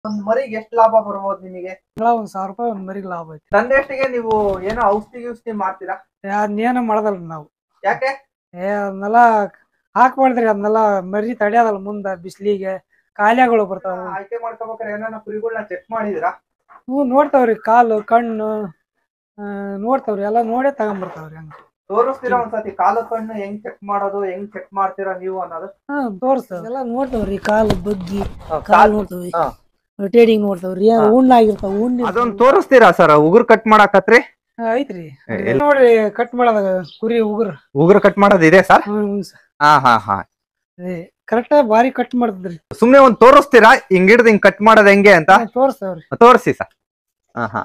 ಒಂದ್ ಮರಿಗೆ ಎಷ್ಟು ಲಾಭ ಬರ್ಬೋದು ನಿಮಗೆ ತಿಂಗಳ ಒಂದ್ ಸಾವಿರ ರೂಪಾಯಿ ಒಂದ್ ಮರಿಗೆ ಲಾಭ ಐತಿ ತಂದೆಷ್ಟಿಗೆ ನೀವು ಏನೋ ಔಷಧಿ ಗಿೌಷಧಿ ಮಾಡ್ತೀರಾ ಅದ್ನೇನ ಮಾಡದಲ್ರಿ ನಾವು ಯಾಕೆ ಏ ಅದನ್ನೆಲ್ಲ ಹಾಕ್ಬಾರ್ದ್ರಿ ಅದನ್ನೆಲ್ಲ ಮರಿ ತಡಿಯೋದಲ್ಲ ಮುಂದ ಬಿಸ್ಲಿಗೆ ಕಾಯಿಲೆಗಳು ಬರ್ತಾವ ಆಯ್ಕೆ ಮಾಡ್ಕೋಬೇಕಾದ್ರೆ ಏನಾನ ಕುರಿಗಳನ್ನ ಚೆಕ್ ಮಾಡಿದಿರಾ ಹ್ಞೂ ನೋಡ್ತಾವ್ರಿ ಕಾಲು ಕಣ್ಣು ಆ, ನೋಡ್ತಾವ್ರಿ ಎಲ್ಲ ನೋಡೇ ತಗೊಂಬರ್ತಾವ್ರಿ ಹಂಗ ತೋರಿಸ್ತೀರಾ ಒಂದ್ಸತಿ ಕಾಲು ಕಣ್ಣು ಹೆಂಗ್ ಚೆಕ್ ಮಾಡೋದು ಹೆಂಗ್ ಚೆಕ್ ಮಾಡ್ತೀರಾ ನೀವು ಅನ್ನೋದು ಹಾ ತೋರಿಸ್ತಾವ ಎಲ್ಲ ನೋಡ್ತಾವ್ರಿ ಕಾಲು ಬಗ್ಗಿ ಕಾಲು ಕಾಲ್- ನೋಡ್ತಾವ್ರಿ ಹಾ. ರೊಟೇಟಿಂಗ್ ನೋಡ್ತಾವ್ರಿ ಏನ್ ಹಾ. ಉಣ್ಣ ಆಗಿರ್ತಾವ ಉಣ್ಣಿ ಅದೊಂದ್ ತೋರಿಸ್ತೀರಾ ಸರ್ ಉಗುರ್ ಕಟ್ ಮಾಡಾಕತ್ರಿ ಹಾ, ಐತ್ರಿ ಏ, ಎಲ್- ನೋಡ್ರಿ ಕಟ್ ಮಾಡೋದ ಕುರಿ ಉಗುರು ಉಗುರ್ ಕಟ್ ಮಾಡೋದ್ ಇದೆ ಸರ್ ಹಾ ಹಾ ಹಾ ಕರೆಕ್ಟ್ ಬಾರಿ ಕಟ್ ಮಾಡ್ತದ್ರಿ ಸುಮ್ನೆ ಒಂದ್ ತೋರಿಸ್ತೀರಾ ಹಿಂಗ್ ಹಿಡ್ದು ಹಿಂಗ್ ಕಟ್ ಮಾಡೋದ್ ಹೆಂಗೆ ಅಂತ ತೋರಿಸ್ತಾವ್ರಿ ತೋರಿಸಿ ಸರ್ ಹಾ ಹಾ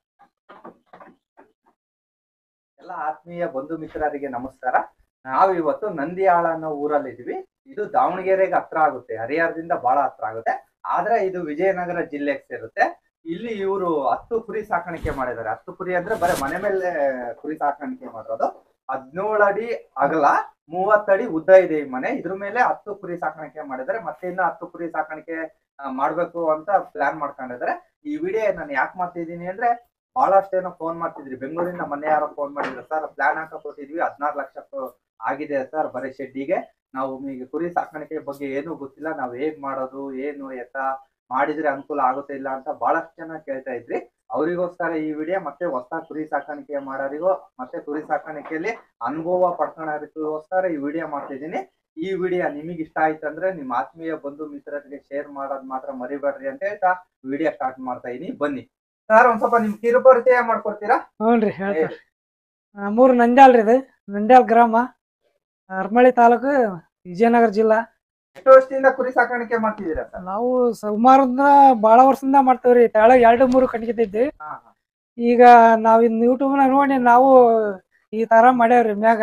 ಎಲ್ಲ ಆತ್ಮೀಯ ಬಂಧು ಮಿತ್ರರಿಗೆ ನಮಸ್ಕಾರ ನಾವು ಇವತ್ತು ನಂದಿಯಾಳ ಅನ್ನೋ ಊರಲ್ಲಿ ಇದೀವಿ ಇದು ದಾವಣಗೆರೆಗೆ ಹತ್ರ ಆಗುತ್ತೆ ಹರಿಹರದಿಂದ ಬಹಳ ಹತ್ರ ಆಗುತ್ತೆ ಆದ್ರೆ ಇದು ವಿಜಯನಗರ ಜಿಲ್ಲೆಗೆ ಸೇರುತ್ತೆ ಇಲ್ಲಿ ಇವರು ಹತ್ತು ಕುರಿ ಸಾಕಾಣಿಕೆ ಮಾಡಿದ್ದಾರೆ ಹತ್ತು ಕುರಿ ಅಂದ್ರೆ ಬರೀ ಮನೆ ಮೇಲೆ ಕುರಿ ಸಾಕಾಣಿಕೆ ಮಾಡಿರೋದು ಹದಿನೇಳು ಅಡಿ ಅಗಲ ಮೂವತ್ತಡಿ ಉದ್ದ ಇದೆ ಈ ಮನೆ ಇದ್ರ ಮೇಲೆ ಹತ್ತು ಕುರಿ ಸಾಕಾಣಿಕೆ ಮಾಡಿದ್ದಾರೆ ಮತ್ತೆ ಇನ್ನ ಹತ್ತು ಕುರಿ ಸಾಕಾಣಿಕೆ ಆ, ಮಾಡ್ಬೇಕು ಅಂತ ಪ್ಲಾನ್ ಮಾಡ್ಕೊಂಡಿದ್ದಾರೆ ಈ ವಿಡಿಯೋ ನಾನು ಯಾಕೆ ಮಾಡ್ತಿದ್ದೀನಿ ಅಂದ್ರೆ ಬಹಳಷ್ಟು ಏನೋ ಫೋನ್ ಮಾಡ್ತಿದ್ರಿ ಬೆಂಗಳೂರಿಂದ ಮೊನ್ನೆ ಯಾರೋ ಫೋನ್ ಮಾಡಿದ್ರು ಸರ್ ಪ್ಲಾನ್ ಹಾಕಕ್ ಕೊಟ್ಟಿದ್ವಿ ಹದಿನಾರು ಲಕ್ಷ ಕ- ಆಗಿದೆ ಸರ್ ಬರೀ ಶೆಡ್ಡಿಗೆ ನಾವು ನಿಮಗೆ ಕುರಿ ಸಾಕಾಣಿಕೆ ಬಗ್ಗೆ ಏನೂ ಗೊತ್ತಿಲ್ಲ ನಾವು ಹೇಗ್ ಮಾಡೋದು ಏನು ಎತ್ತ ಮಾಡಿದ್ರೆ ಅನುಕೂಲ ಆಗುತ್ತೆ ಇಲ್ಲ ಅಂತ ಬಹಳಷ್ಟು ಜನ ಕೇಳ್ತಾ ಇದ್ರಿ ಅವರಿಗೋಸ್ಕರ ಈ ವಿಡಿಯೋ ಮತ್ತೆ ಹೊಸ ಕುರಿ ಸಾಕಾಣಿಕೆ ಮಾಡೋರಿಗೂ ಮತ್ತೆ ಕುರಿ ಸಾಕಾಣಿಕೆಯಲ್ಲಿ ಅನುಭವ ಪಡ್ಕೊಳ್ಳೋರಿಗೋಸ್ಕರ ಈ ವಿಡಿಯೋ ಮಾಡ್ತಿದ್ದೀನಿ ಈ ವಿಡಿಯೋ ನಿಮಗೆ ಇಷ್ಟ ಆಯ್ತು ಅಂದ್ರೆ ನಿಮ್ಮ ಆತ್ಮೀಯ ಬಂಧು ಮಿತ್ರರಿಗೆ ಶೇರ್ ಮಾಡೋದ್ ಮಾತ್ರ ಮರಿಬೇಡ್ರಿ ಅಂತ ಹೇಳ್ತಾ ವಿಡಿಯೋ ಸ್ಟಾರ್ಟ್ ಮಾಡ್ತಾ ಇದೀನಿ ಬನ್ನಿ ಸರ್ ಒಂದ್ ಸ್ವಲ್ಪ ನಿಮ್ ಕಿರು ಪರಿಚಯ ಮಾಡ್ಕೊಡ್ತೀರಾ ಹ್ಞೂನ್ರಿ ಹೇಳ್ತಾವ್ರಿ ನಮ್ಮೂರು ನಂದ್ಯಾಲ್ ರೀ ಇದು ನಂದ್ಯಾಲ್ ಗ್ರಾಮ ಹರಮಳ್ಳಿ ತಾಲೂಕು ವಿಜಯನಗರ ಜಿಲ್ಲಾ ಎಷ್ಟು ವರ್ಷದಿಂದ ಕುರಿ ಸಾಕಾಣಿಕೆ ಮಾಡ್ತಿದ್ದೀರಾ ಸರ್ ನಾವು ಸುಮಾರಿಂದ ಭಾಳ ವರ್ಷದಿಂದ ಮಾಡ್ತೇವ್ರಿ ತೆಳಗ್ ಎರಡು ಮೂರು ಕಟ್ಕೊತಿದ್ವಿ ಹಾ, ಹಾ. ಈಗ ನಾವ್ ಇನ್ ಯೂಟ್ಯೂಬ್ನ ನೋಡಿ ನಾವು ಈ ತರ ಮಾಡ್ಯಾವ್ರಿ ಮ್ಯಾಗ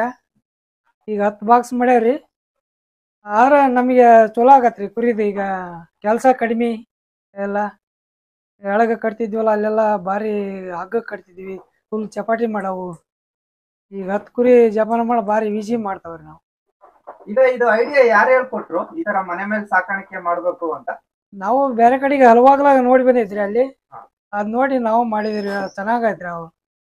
ಈಗ ಹತ್ತು ಬಾಕ್ಸ್ ಮಾಡ್ಯಾವ್ರಿ ಆದ್ರ ನಮಗೆ ಚಲೋ ಆಗತ್ರಿ ಕುರಿದು ಈಗ ಕೆಲಸ ಕಡಿಮೆ ಎಲ್ಲ ಎಳಗ ಕಟ್ತಿದ್ವಲ್ಲ ಅಲ್ಲೆಲ್ಲ ಭಾರಿ ಹಗ್ಗ ಕಟ್ತಿದ್ವಿ ಫುಲ್ ಚಪಾಟಿ ಮಾಡವು ಈಗ ಹತ್ತು ಕುರಿ ಜಪಾನ ಮಾಡಿ ಭಾರಿ ಈಜಿ ಮಾಡ್ತಾವ್ರಿ ನಾವು ಈಗ ಇದು ಐಡಿಯಾ ಯಾರು ಹೇಳ್ಕೊಟ್ರು ಈ ತರ ಮನೆ ಮೇಲೆ ಸಾಕಾಣಿಕೆ ಮಾಡ್ಬೇಕು ಅಂತ ನಾವು ಬೇರೆ ಕಡೆಗೆ ಹಲವಾಗ್ಲಾಗ ನೋಡಿ ಬಂದೈತ್ರಿ ಅಲ್ಲಿ ಹಾ. ಅದ್ ನೋಡಿ ನಾವು ಮಾಡಿದ್ರಿ ಚೆನ್ನಾಗೈತ್ರಿ ಅವು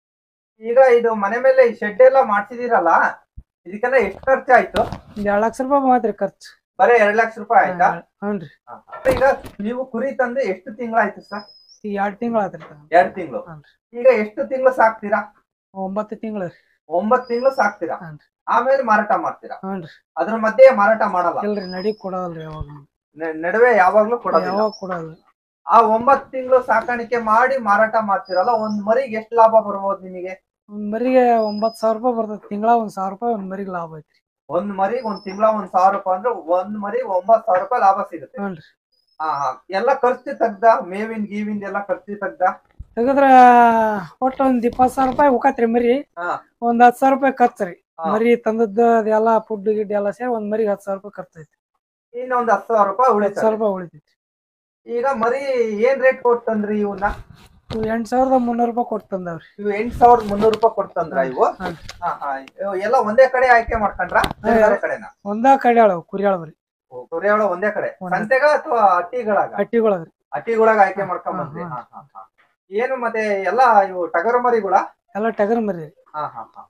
ಈಗ ಇದು ಮನೆ ಮೇಲೆ ಈ ಶೆಡ್ ಎಲ್ಲ ಮಾಡ್ಸಿದಿರಲ್ಲ ಇದಕ್ಕೆಲ್ಲ ಎಷ್ಟು ಖರ್ಚಾಯ್ತು ಒಂದ್ ಎರಡ್ ಲಕ್ಷ ರೂಪಾಯಿ ಮಾತ್ರಿ ಖರ್ಚು ಬರೀ ಎರಡ್ ಲಕ್ಷ ರೂಪಾಯಿ ಆಯ್ತಾ ಹ್ಞೂನ್ರಿ ಹಾ. ಈಗ ನೀವು ಕುರಿ ತಂದು ಎಷ್ಟು ತಿಂಗಳಾಯ್ತು ಸರ್ ಈಗ ಎರಡ್ ತಿಂಗಳ ಆತ್ರಿ ಎರಡ್ ತಿಂಗಳು ಹ್ಞೂನ್ರಿ. ಈಗ ಎಷ್ಟು ತಿಂಗಳು ಸಾಕ್ತೀರಾ ಒಂಬತ್ತು ತಿಂಗಳ ರೀ ಒಂಬತ್ ತಿಂಗಳು ಸಾಕ್ತೀರಾ ಹ್ಞೂನ್ರಿ. ಆಮೇಲೆ ಮಾರಾಟ ಮಾಡ್ತೀರಾ ಹ್ಞೂನ್ರಿ ಅದ್ರ ಮಧ್ಯೆ ಮಾರಾಟ ಮಾಡಲ್ಲ ಇಲ್ರಿ ನಡಿ ಕೊಡೋದಲ್ರಿ ಯಾವಾಗ ನ- ನಡುವೆ ಯಾವಾಗ್ಲೂ ಕೊಡೋದಿಲ್ಲ ಯಾವಾಗ ಕೊಡೋದು ಆ ಒಂಬತ್ ತಿಂಗಳು ಸಾಕಾಣಿಕೆ ಮಾಡಿ ಮಾರಾಟ ಮಾಡ್ತಿರಲ್ಲ ಒಂದ್ ಮರಿಗೆ ಎಷ್ಟು ಲಾಭ ಬರ್ಬೋದು ನಿಮಗೆ ಒಂದ್ ಮರಿಗೆ ಒಂಬತ್ತು ಸಾವಿರ ರೂಪಾಯಿ ಬರ್ತೈತಿ ತಿಂಗಳ ಒಂದ್ ಸಾವಿರ ರೂಪಾಯಿ ಒಂದ್ ಮರಿಗೆ ಲಾಭ ಐತ್ರಿ ಒಂದ್ ಮರಿಗೆ ಒಂದ್ ತಿಂಗಳ ಒಂದ್ ಸಾವಿರ ರೂಪಾಯಿ ಅಂದ್ರೆ ಒಂದ್ ಮರಿ ಒಂಬತ್ ಸಾವಿರ ರೂಪಾಯಿ ಲಾಭ ಸಿಗುತ್ತೆ ಹ್ಞೂನ್ರಿ ಹಾ ಹಾ ಎಲ್ಲ ಖರ್ಚು ತೆಗ್ದ ಮೇವಿನ ಗೀವಿಂದ ಎಲ್ಲ ಖರ್ಚು ತೆಗ್ದ ತೆಗದ್ರ ಒಟ್ಟು ಒಂದ್ ಇಪ್ಪತ್ತು ಸಾವಿರ ರೂಪಾಯಿ ಹೋಗತ್ರಿ ಮರಿ ಹಾ. ಒಂದ್ ಹತ್ತು ಸಾವಿರ ರೂಪಾಯಿ ಖರ್ಚು ರೀ ಹಾ. ಮರಿ ತಂದದ್ದು ಅದೆಲ್ಲ ಫುಡ್ ಗಿಡ್ ಎಲ್ಲ ಸೇರಿ ಒಂದ್ ಮರಿಗೆ ಹತ್ತು ಸಾವಿರ ರೂಪಾಯಿ ಖರ್ಚು ಐತಿ ಇನ್ನೊಂದ್ ಹತ್ತು ಸಾವಿರ ರೂಪಾಯಿ ಹತ್ತು ಉಳಿತಾರೆ ಸಾವಿರ ರೂಪಾಯಿ ಉಳಿತೈತಿ ಈಗ ಮರಿ ಏನ್ ರೇಟ್ ಕೊಟ್ಟು ತಂದ್ರಿ ಇವನ್ನ ಇವು ಎಂಟ್ ಸಾವಿರದ ಮುನ್ನೂರು ರೂಪಾಯಿ ಕೊಟ್ಟು ತಂದವ್ರಿ ಇವು ಎಂಟ್ ಸಾವಿರದ ಮುನ್ನೂರು ರೂಪಾಯಿ ಕೊಟ್ಟು ತಂದ್ರ ಇವು ಹ್ಞೂ. ಹಾ ಹಾ ಇವು ಎಲ್ಲ ಒಂದೇ ಕಡೆ ಆಯ್ಕೆ ಮಾಡ್ಕೊಂಡ್ರ ಬೇರೆ ಬೇರೆ ಕಡೆನಾ ಒಂದ ಕಡೆ ಅಳವ್ ಕುರಿ ಅಳವ್ರಿ ಕುರಿಯಾಳ ಒಂದೇ ಕಡೆ ಒಂದೇ. ಸಂತೆಗ ಅಥವಾ ಹಟ್ಟಿಗಳಾಗ ಹಟ್ಟಿಗೊಳಗ್ರಿ ಹಟ್ಟಿಗಳಾಗ ಆಯ್ಕೆ ಮಾಡ್ಕೊಂಡ್ ಬಂದ್ರಿ ಹಾ, ಹಾ, ಹಾ, ಹಾ. ಏನು ಮತ್ತೆ ಎಲ್ಲಾ ಇವು ಟಗರು ಮರಿಗಳ ಎಲ್ಲ ಟಗರ್ ಮರಿ ಹಾ ಹಾ ಹಾ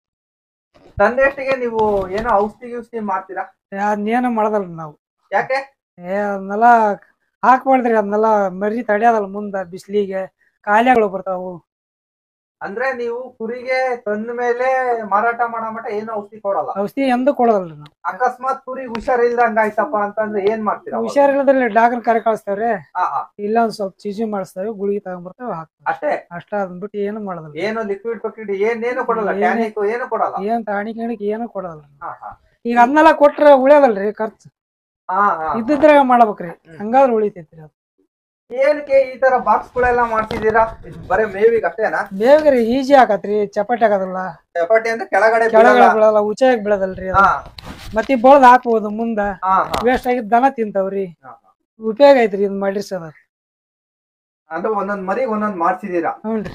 ತಂದೆಷ್ಟಿಗೆ ನೀವು ಏನೋ ಔಷಧಿ ಗಿೌಷಧಿ ಮಾಡ್ತೀರಾ ಅದ್ನೇನ ಮಾಡದಲ್ರಿ ನಾವು ಯಾಕೆ ಏ ಅದನ್ನೆಲ್ಲ ಹಾಕ್ಬಾರ್ದ್ರಿ ಅದನ್ನೆಲ್ಲ ಮರಿ ತಡಿಯೋದಲ್ಲ ಮುಂದ ಬಿಸ್ಲಿಗೆ ಕಾಯಿಲೆಗಳು ಬರ್ತಾವು ಅಂದ್ರೆ ನೀವು ಕುರಿಗೆ ತಂದ ಮೇಲೆ ಮಾರಾಟ ಮಾಡೋ ಮಟ್ಟ ಏನು ಔಷಧಿ ಕೊಡಲ್ಲ ಔಷಧಿ ಎಂದೂ ಕೊಡೋದಲ್ರಿ ನಾವು ಅಕಸ್ಮಾತ್ ಕುರಿ ಹುಷಾರಿಲ್ದಂಗ ಆಯ್ತಪ್ಪ ಅಂತಂದ್ರೆ ಏನ್ ಮಾಡ್ತೀರಾ ಅವಾಗ? ಹುಷಾರಿಲ್ಲದ್ರಲ್ಲಿ ಡಾಕ್ಟರ್ ಕರೆ ಕಳಿಸ್ತೇವ್ರಿ ಹಾ ಹಾ ಇಲ್ಲ ಒಂದ್ ಸ್ವಲ್ಪ ಚೀಜಿ ಮಾಡಿಸ್ತೇವೆ ಗುಳಿಗೆ ತಗೊಂಡ್ಬರ್ತೇವೆ ಹಾಕ್ತೇವೆ ಅಷ್ಟೇ ಅಷ್ಟ ಅದನ್ ಬಿಟ್ಟು ಏನು ಮಾಡೋದಲ್ಲ ಏನು ಲಿಕ್ವಿಡ್ ಪಕ್ವಿಡ್ ಏನೇನು ಕೊಡಲ್ಲ ಏನೇ- ಟ್ಯಾನಿಕ್ ಏನು ಕೊಡಲ್ಲ ಏನ್ ತಾಣಿ ಗಿಣಿಕ್ ಏನು ಕೊಡೋದಲ್ಲ ಹಾ ಹಾ ಈಗ ಅದನ್ನೆಲ್ಲ ಕೊಟ್ರೆ ಉಳಿಯೋದಲ್ರಿ ಖರ್ಚು ಹಾ ಹಾ ಇದ್ದಿದ್ರಾಗ ಮಾಡ್ಬೇಕ್ರಿ ಹಂಗಾದ್ರೆ ಉಳಿತೈತ್ರಿ ಅದು ಏನಕ್ಕೆ ಈ ತರ ಬಾಕ್ಸ್ ಗಳೆಲ್ಲ ಮಾಡ್ತಿದ್ದೀರಾ ಇದು ಬರೇ ಮೇವಿಗೆ ಅಷ್ಟೇನಾ ಬೇಗ ಈಜಿ ಆಗತ್ರಿ ಚಪಾಟಿ ಆಗೋದಲ್ಲ ಚಪಾಟಿ ಅಂದ್ರೆ ಕೆಳಗಡೆ ಕೆಳಗಡೆ ಬೀಳಲ್ಲ. ಬೀಳಲ್ಲ ಉಚಾಗಿ ಬೀಳದಲ್ರಿ ಅದು ಹಾ ಮತ್ತೆ ಬಳ್ದ್ ಹಾಕ್ಬೋದು ಮುಂದ ಹಾ ಹಾ ವೇಸ್ಟ್ ಆಗಿದ್ ದನ ತಿಂತಾವ್ರಿ ಹಾ, ಹಾ. ಉಪಯೋಗ ಐತ್ರಿ ಇದ್ ಮಾಡಿರ್ಸದ ಅಂದ್ರೆ ಒಂದೊಂದ್ ಮರಿ ಒಂದೊಂದ್ ಮಾಡ್ಸಿದೀರಾ ಹ್ಞೂನ್ರಿ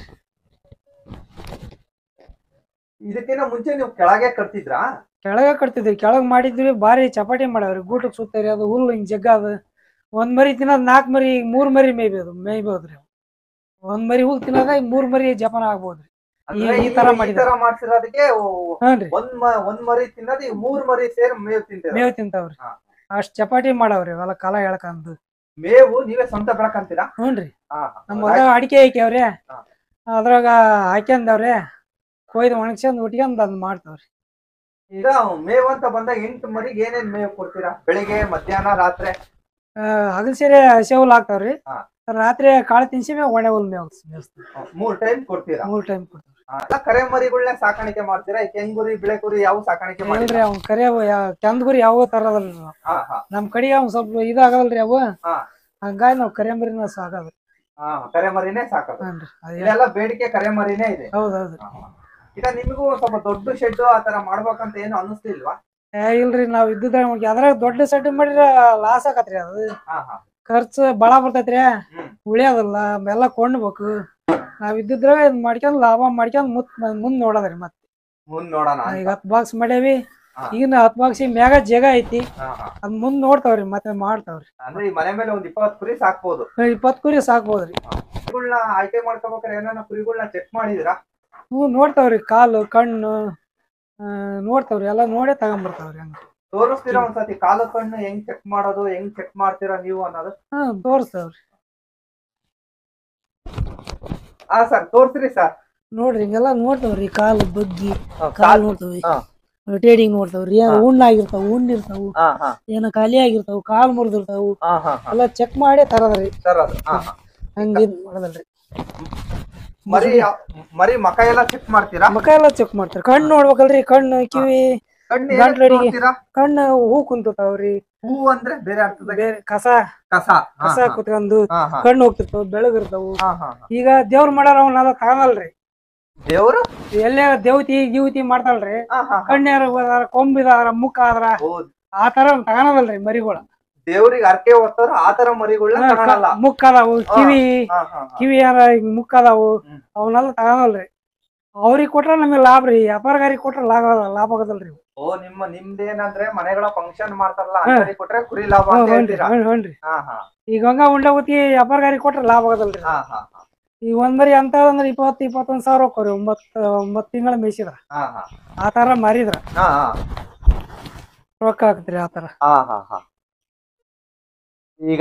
ಇದಕ್ಕಿಂತ ಮುಂಚೆ ನೀವು ಕೆಳಗೆ ಕಟ್ತಿದ್ರಾ ಕೆಳಗ ಕಟ್ತಿದ್ರಿ ಕೆಳಗ್ ಮಾಡಿದ್ವಿ ಬಾರಿ ಚಪಾಟಿ ಮಾಡವ್ರಿ ಗೂಟಕ್ ಸುತ್ತರಿ ಅದು ಹುಲ್ಲು ಹಿಂಗ್ ಜಗ್ಗ ಅದು ಒಂದ್ ಮರಿ ತಿನ್ನೋದ್ ನಾಲ್ಕ್ ಮರಿ ಈಗ ಮೂರ್ ಮರಿ ಮೇಯ್ಬೋದು ಮೇಯ್ಬೋದ್ರಿ ಅವು. ಒಂದ್ ಮರಿ ಹೋಗಿ ತಿನ್ನೋದ ಈಗ ಮೂರ್ ಮರಿ ಜಪಾನ ಆಗ್ಬೋದ್ರಿ ಅಂದ್ರೆ ಈ- ಈ ಈ ತರ ತರ ಈ ಮಾಡಿದ್ದಾರೆ. ತರ ಮಾಡ್ಸಿರೋದಕ್ಕೆ ಹ್ಞೂನ್ರಿ ಒಂದ್ ಮ- ಒಂದ್ ಮರಿ ತಿನ್ನೋದು ಈ ಮೂರ್ ಮರಿ ಸೇರಿ ಮೇವ್ ತಿಂತೀರ ಮೇವ್ ತಿಂತಾವ್ರಿ ಹಾ. ಅಷ್ಟ್ ಚಪಾಟಿ ಮಾಡವ್ರಿ ಅವೆಲ್ಲ ಕಾಲ ಎಳ್ಕಂದು ಮೇವು ನೀವೇ ಸ್ವಂತ ಬೆಳಕಂತೀರಾ ಹ್ಞೂನ್ರಿ ಹಾ, ನಮ್ಮ ಹಾ. ಹೊಲ ಅಡಿಕೆ ಹಾಕ್ಯಾವ್ರಿ ಹಾ. ಅದ್ರಾಗ ಹಾಕ್ಯಂದವ್ರಿ ಕೊಯ್ದು ಒಣಗ್ಸ್ಕೊಂಡ್ ಉಟ್ಕೊಂಡ್ ಅದ್ ಮಾಡ್ತಾವ್ರಿ ಈಗ ಮೇವ್ ಅಂತ ಬಂದಾಗ ಎಂಟು ಮರಿಗೆ ಏನೇನ್ ಮೇವ್ ಕೊಡ್ತೀರಾ ಬೆಳಿಗ್ಗೆ ಮಧ್ಯಾಹ್ನ ರಾತ್ರಿ ಹಗಲ್ ಸೇರಿ ಹಸಿ ಹುಲ್ ಹಾಕ್ತಾವ್ರಿ ಹಾ. ರಾತ್ರಿ ಕಾಳು ತಿನ್ಸಿ ಮೇವ್ ಒಣ ಹುಲ್ ಮೇವ್ ಮೇಯ್ಸ್ತೀವಿ. ಮೂರ್ ಟೈಮ್ ಕೊಡ್ತೀರಾ ಮೂರ್ ಟೈಮ್ ಕೊಡ್ತಾವ್ರಿ ಹಾ, ಎಲ್ಲ ಕರೆ ಮರಿಗಳನ್ನ ಸಾಕಾಣಿಕೆ ಮಾಡ್ತೀರಾ ಈ ಕೆಂಗುರಿ ಬಿಳೆ ಕುರಿ ಯಾವ ಸಾಕಾಣಿಕೆ ಇಲ್ರಿ ಮಾಡಿಲ್ಲ ಅವ್ನ್ ಕರೆ ಚಂದ ಗುರಿ ಯಾವ ತರದಲ್ರಿ ನಾವು ಹಾ ಹಾ ನಮ್ ಕಡೆಗೆ ಅವ್ನ್ ಸ್ವಲ್ಪ ಇದಾಗಲ್ರಿ ಅವು ಹಾ. ಹಂಗಾಗಿ ನಾವ್ ಕರೆ ಮರಿನ ಸಾಕದ್ರಿ ಹಾ ಕರೆ ಮರಿನೇ ಸಾಕೋದು ಹ್ಞೂನ್ರಿ ಅದೇ ಇಲ್ಲೆಲ್ಲ ಬೇಡಿಕೆ ಕರೆ ಮರಿನೇ ಇದೆ ಹೌದೌದ್ರಿ ಹಾ, ಹಾ. ಈಗ ನಿಮಗೂ ಒಂದ್ ಸ್ವಲ್ಪ ದೊಡ್ಡ ಶೆಡ್ ಆತರ ಮಾಡ್ಬೇಕಂತ ಏನು ಅನ್ನಿಸ್ತಿಲ್ವಾ ಏ ಇಲ್ರಿ ನಾವ್ ಇದ್ದಿದ್ರೆ ಅದ್ರಾಗ ದೊಡ್ಡ ಸೆಟ್ ಮಾಡಿದ್ರ ಲಾಸ್ ಆಕತ್ರಿ ಅದು ಹಾ ಹಾ ಖರ್ಚು ಬಾಳ ಬರ್ತೈತ್ರಿ ಹ್ಮ್. ಉಳಿಯೋದಿಲ್ಲ ಎಲ್ಲ ಕೊಂಡ್ಬೇಕು ನಾವ್ ಇದ್ದಿದ್ರ ಇದ್ ಮಾಡ್ಕೊಂಡ್ ಲಾಭ ಮಾಡ್ಕೊಂಡ್ ಮುತ್ ಮುಂದ್ ನೋಡೋದ್ರಿ ಮತ್ತೆ ಮುಂದ್ ನೋಡೋಣ ಅಂತ. ಈಗ ಹತ್ ಬಾಕ್ಸ್ ಮಾಡೇವಿ ಹಾ. ಈಗಿನ ಹತ್ ಬಾಕ್ಸ್ ಮ್ಯಾಗ ಜಾಗ ಐತಿ ಹಾ, ಹಾ. ಅದ್ ಮುಂದ್ ನೋಡ್ತಾವ್ರಿ ಮತ್ತೆ ಮಾಡ್ತಾವ್ರಿ ಅಂದ್ರೆ ಈ ಮನೆ ಮೇಲೆ ಒಂದ್ ಇಪ್ಪತ್ತು ಕುರಿ ಸಾಕ್ಬೋದು ಇಪ್ಪತ್ ಕುರಿ ಸಾಕ್ಬೋದ್ರಿ ಕುರಿಗಳ್ನ ಆಯ್ಕೆ ಮಾಡ್ಕೋಬೇಕಾದ್ರೆ ಏನಾನ ಕುರಿಗಳ್ನ ಚೆಕ್ ಮಾಡಿದಿರಾ ಹ್ಞೂ ನೋಡ್ತಾವ್ರಿ ಕಾಲು ಕಣ್ಣು ಆ, ನೋಡ್ತಾವ್ರಿ ಎಲ್ಲ ನೋಡೇ ತಗೊಂಬರ್ತಾವ್ರಿ ಹಂಗ ತೋರಿಸ್ತೀರಾ ಒಂದ್ಸತಿ ಕಾಲು ಕಣ್ಣು ಹೆಂಗ್ ಚೆಕ್ ಮಾಡೋದು ಹೆಂಗ್ ಚೆಕ್ ಮಾಡ್ತೀರಾ ನೀವು ಅನ್ನೋದು ಹಾ ತೋರಿಸ್ತಾವ್ರಿ ಹಾ ಸರ್ ತೋರ್ಸ್ರಿ ಸರ್ ನೋಡ್ರಿ ಹಿಂಗೆಲ್ಲ ನೋಡ್ತಾವ್ರಿ ಕಾಲು ಬಗ್ಗಿ ಕಾಲು ಕಾಲ್ ನೋಡ್ತಾವ್ರಿ ಹಾ. ಟೇಡಿಂಗ್ ನೋಡ್ತಾವ್ರಿ ಏನ್ ಹಾ. ಉಣ್ಣ ಆಗಿರ್ತಾವ ಉಂಡ್ ಇರ್ತಾವು ಹಾ ಹಾ ಏನ ಖಾಲಿ ಆಗಿರ್ತಾವು ಕಾಲ್ ಮುರಿದಿರ್ತಾವು ಹಾ ಹಾ ಹಾ ಎಲ್ಲ ಚೆಕ್ ಮಾಡಿ ತರದ್ರಿ ಸರ್ ಅದು ಹಾ ಹಾ ಹಂಗ ಇದ್ ಮಾಡೋದಲ್ರಿ ಮರಿ ಯಾವ- ಮರಿ ಮಕ ಎಲ್ಲ ಚೆಕ್ ಮಾಡ್ತೀರಾ ಮಕ ಎಲ್ಲ ಚೆಕ್ ಮಾಡ್ತಾರ ಕಣ್ಣು ನೋಡ್ಬೇಕಲ್ರಿ ಕಣ್ಣು ಕಿವಿ ಕಣ್ಣು ಗಂಟ್ಲು ಏನಕ್ಕೆ ಅಡಿಗೆ. ನೋಡ್ತೀರಾ ಕಣ್ಣು ಹೂ ಕುಂತಾವ್ರಿ ಹೂ ಅಂದ್ರೆ ಬೇರೆ ಅರ್ಥದಾಗ ಬೇರೆ ಕಸ ಕಸ ಹಾ, ಕಸ ಹಾ. ಕುತ್ಕೊಂಡು ಹಾ ಹಾ ಕಣ್ಣು ಹೋಗ್ತಿರ್ತಾವ ಬೆಳಗಿರ್ತಾವು ಹಾ ಹಾ ಹಾ. ಈಗ ದೇವ್ರ ಮಾಡಾರ ಅವನ್ನೆಲ್ಲ ತಗೊಳಲ್ರಿ ದೇವ್ರು ಎಲ್ಲೇ ದೇವತಿ ಗಿವತಿ ಮಾಡ್ತಾಳ್ರಿ ಹಾ ಹಾ ಹಾ. ಕಣ್ಣ್ಯಾರ ಹೋದಾರ ಕೊಂಬಿದಾರ ಮುಖ ಆದ್ರ ಓ ಆ ತರ ತಗೊಳದಲ್ರಿ ಮರಿಗಳ ದೇವ್ರಿಗೆ ಅರ್ಕೆ ಹೊತ್ತಾರ ಆತರ ಮರಿಗಳ್ನ ತಗೊಳಲ್ಲ ಮುಖ ಅದಾವು ಕಿವಿ ಹಾ ಹಾ ಹಾ. ಕಿವಿ ಯಾರ ಹಿಂಗ್ ಮುಖ ಅದಾವು ಹ್ಮ್. ಅವನ್ನೆಲ್ಲ ತಗೊಳಲ್ರಿ ಅವ್ರಿಗೆ ಕೊಟ್ರ ನಮಗೆ ಲಾಭ ರೀ ವ್ಯಾಪಾರಗಾರಿಗೆ ಕೊಟ್ರ ಲಾಭ ಲಾಭ ಆಗದಲ್ರಿ ಓ ನಿಮ್ಮ ನಿಮ್ದೇನಂದ್ರೆ ಮನೆಗಳ ಫಂಕ್ಷನ್ ಮಾಡ್ತಾರಲ್ಲ ಹಾ. ಅಂತರಿಗೆ ಕೊಟ್ರೆ ಕುರಿ ಲಾಭ ಅಂತ ಹೇಳ್ತೀರಾ ಹ್ಞೂನ್ರಿ ಹಾ ಹಾ ಈಗ ಹಂಗ ಉಂಡ ಹೊತ್ತಿ ವ್ಯಾಪಾರಗಾರಿಗೆ ಕೊಟ್ರ ಲಾಭ ಆಗದಲ್ರಿ ಹಾ ಹಾ ಹಾ. ಈಗ ಒಂದ್ ಮರಿ ಅಂತ ಅಂದ್ರೆ ಇಪ್ಪತ್ತು ಇಪ್ಪತ್ತೊಂದ್ ಸಾವಿರ ಹೋಗ್ರಿ ಒಂಬತ್ ಒಂಬತ್ ತಿಂಗಳ ಮೇಯ್ಸಿದ್ರ ಹಾ ಹಾ ಆ ತರ ಮಾರಿದ್ರ ಹಾ ಹಾ ರೊಕ್ಕ ಹಾಕ್ತ್ರಿ ಆ ತರ ಹಾ ಹಾ ಹಾ ಈಗ